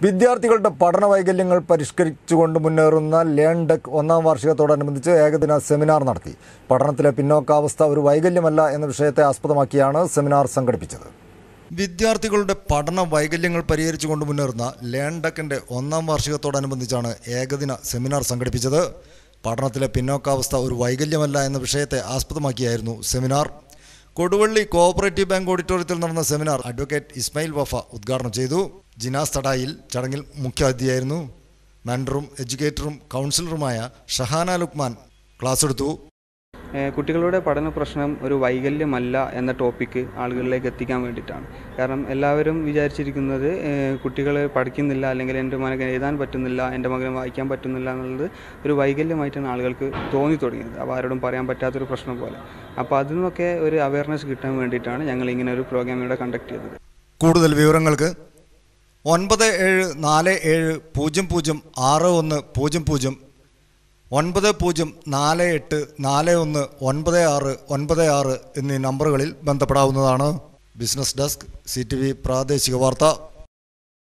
വിദ്യാർത്ഥികളുടെ പഠന വൈകല്യങ്ങൾ പരിഷ്കരിച്ചുകൊണ്ട് മുന്നേറുന്ന ലേൺ ഡെക് ഒന്നാം വാർഷികത്തോടനുബന്ധിച്ച് ഏകദിന സെമിനാർ നടത്തി പഠനത്തിലെ പിന്നോക്കാവസ്ഥ ഒരു വൈകല്യമല്ല എന്ന വിഷയത്തെ ആസ്പദമാക്കിയാണ് സെമിനാർ സംഘടിപ്പിച്ചത് വിദ്യാർത്ഥികളുടെ പഠന വൈകല്യങ്ങൾ പരിഹരിച്ചുകൊണ്ട് മുന്നേറുന്ന ലേൺ ഡെക്കിന്റെ ഒന്നാം വാർഷികത്തോടനുബന്ധിച്ചാണ് ഏകദിന സെമിനാർ സംഘടിപ്പിച്ചത് പഠനത്തിലെ പിന്നോക്കാവസ്ഥ ഒരു വൈകല്യമല്ല എന്ന വിഷയത്തെ ആസ്പദമാക്കിയായിരുന്നു സെമിനാർ കൊടുവള്ളി കോഓപ്പറേറ്റീവ് ബാങ്ക് ഓഡിറ്റോറിയത്തിൽ നടന്ന സെമിനാർ അഡ്വക്കേറ്റ് ഇസ്മായിൽ വഫ ഉദ്ഘാടനം ചെയ്തു ജിനാസ് തടായിൽ ചടങ്ങിൽ മുഖ്യാതിഥിയായിരുന്നു മെൻഡറും എഡ്യൂക്കേറ്ററും കൗൺസിലറുമായ ഷഹാന ലുക്മാൻ ക്ലാസ് എടുത്തു ഏഹ് കുട്ടികളുടെ പഠന പ്രശ്നം ഒരു വൈകല്യമല്ല എന്ന ടോപ്പിക്ക് ആളുകളിലേക്ക് എത്തിക്കാൻ വേണ്ടിയിട്ടാണ് കാരണം എല്ലാവരും വിചാരിച്ചിരിക്കുന്നത് കുട്ടികൾ പഠിക്കുന്നില്ല അല്ലെങ്കിൽ എൻ്റെ മകൻ എഴുതാൻ പറ്റുന്നില്ല എൻ്റെ മകന് വായിക്കാൻ പറ്റുന്നില്ല എന്നുള്ളത് ഒരു വൈകല്യമായിട്ടാണ് ആളുകൾക്ക് തോന്നി തുടങ്ങിയത് അപ്പോൾ ആരോടും പറയാൻ പറ്റാത്തൊരു പ്രശ്നം പോലെ അപ്പോൾ അതിൽ നിന്നൊക്കെ ഒരു അവയർനെസ് കിട്ടാൻ വേണ്ടിയിട്ടാണ് ഞങ്ങൾ ഇങ്ങനെ ഒരു പ്രോഗ്രാം ഇവിടെ കണ്ടക്ട് ചെയ്തത് കൂടുതൽ വിവരങ്ങൾക്ക് ഒൻപത് ഏഴ് നാല് ഏഴ് പൂജ്യം പൂജ്യം ആറ് ഒന്ന് പൂജ്യം പൂജ്യം ഒൻപത് പൂജ്യം നാല് എട്ട് നാല് ഒന്ന് ഒൻപത് ആറ് ഒൻപത് ആറ് എന്നീ നമ്പറുകളിൽ ബന്ധപ്പെടാവുന്നതാണ് business desk C T V പ്രാദേശിക വാർത്ത